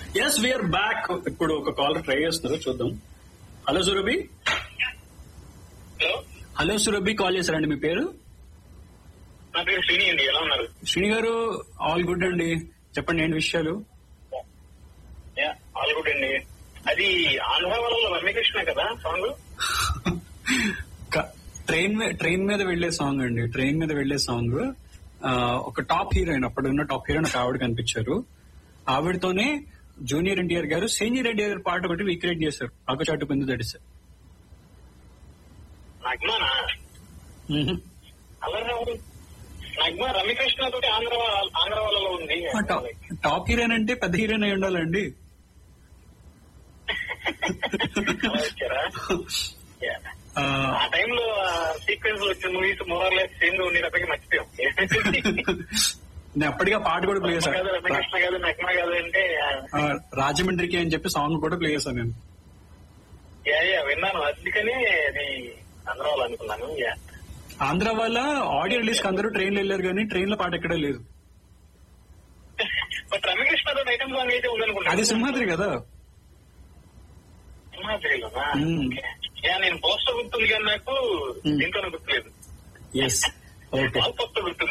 Yes we are back ఇప్పుడు ఒక call try చేస్తున్నారు చూద్దాం hello Surabhi hello hello Surabhi call చేశారండి మీ పేరు నా పేరు శ్రీని అండి ఎలా ఉన్నారు శ్రీని గారు ఆల్ గుడ్ అండి చెప్పండి ఏంటి విషయాలు యా, ఆల్ గుడ్ అండి అది ఆంధ్ర వాళ్ళలో రమ్యకృష్ణ కదా సాంగ్ క- ట్రైన్ మీ- ట్రైన్ మీద వెళ్లే సాంగ్ అండి ట్రైన్ మీద వెళ్లే సాంగ్ ఆ, ఒక టాప్ హీరోయిన్ అప్పుడు ఉన్న టాప్ హీరోయిన్ ఒక ఆవిడ కనిపించారు ఆవిడతోనే జూనియర్ ఎన్టీఆర్ గారు సీనియర్ ఎన్టీఆర్ గారి పాట ఒకటి రీక్రియేట్ చేశారు ఆకుచాటు బిందు తడిసారు నగ్మానా అలా నగ్మా రమ్యకృష్ణ తోటి ఆంధ్ర వాళ్ళ- ఆంధ్ర వాళ్ళలో ఉంది టాప్ హీరోయిన్ అంటే పెద్ద హీరోయిన్ అయి ఉండాలండి అలా వచ్చారా యా. ఆ, ఆ టైంలో సీక్వెన్స్ లో వచ్చిన మూవీస్ మోరర్లెస్ సేమ్ ఉండేటప్పటికి మర్చిపోయాం నేను అప్పటిగా పాట కూడా ప్లే నగ్మ కాదు చేశాను రమ్యకృష్ణ కాదు నగ్మ కాదు అంటే ఆ, రాజమండ్రికి అని చెప్పి సాంగ్ కూడా ప్లే చేశాను నేను యా యా విన్నాను అందుకని అది ఆంధ్ర వాళ్ళు అనుకున్నాను యా ఆంధ్ర వల్ల ఆడియో రిలీజ్ కి అందరూ ట్రైన్ వెళ్ళారు కానీ ట్రైన్ లో పాట ఎక్కడే లేదు బట్ రమ్యకృష్ణ తోటి ఐటమ్ సాంగ్ అయితే ఉందనుకుంటాను అది సింహాద్రి కదా సింహాద్రిలోనా? మ్మ్. ఓకే. యా, నేను పోస్టర్ గుర్తుంది కానీ నాకు మ్మ్. దీంట్లోనే గుర్తులేదు ఎస్ ఓకే పోస్టర్ గుర్తుంది